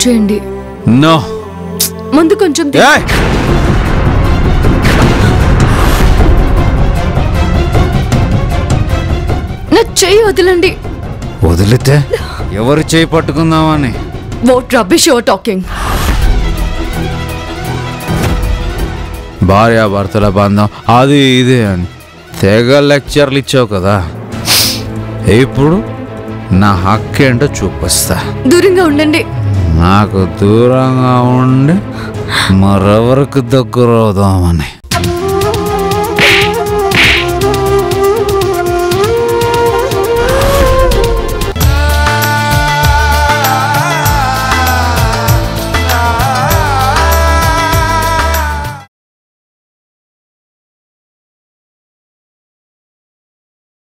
చేయండి నో ముందు కొంచెం తీ- ఏయ్! నా చెయ్యి వదలండి వదిలితే ఎవరు చేయి పట్టుకుందామని వాట్ రబ్బిష్ యువర్ టాకింగ్ భార్యాభర్తల బంధం అది ఇదే అని తెగ లెక్చర్లు ఇచ్చావు కదా ఇప్పుడు నా హక్కు ఏంటో చూపిస్తా దూరంగా ఉండండి నాకు దూరంగా ఉండి మరెవరికి దగ్గర అవుదామని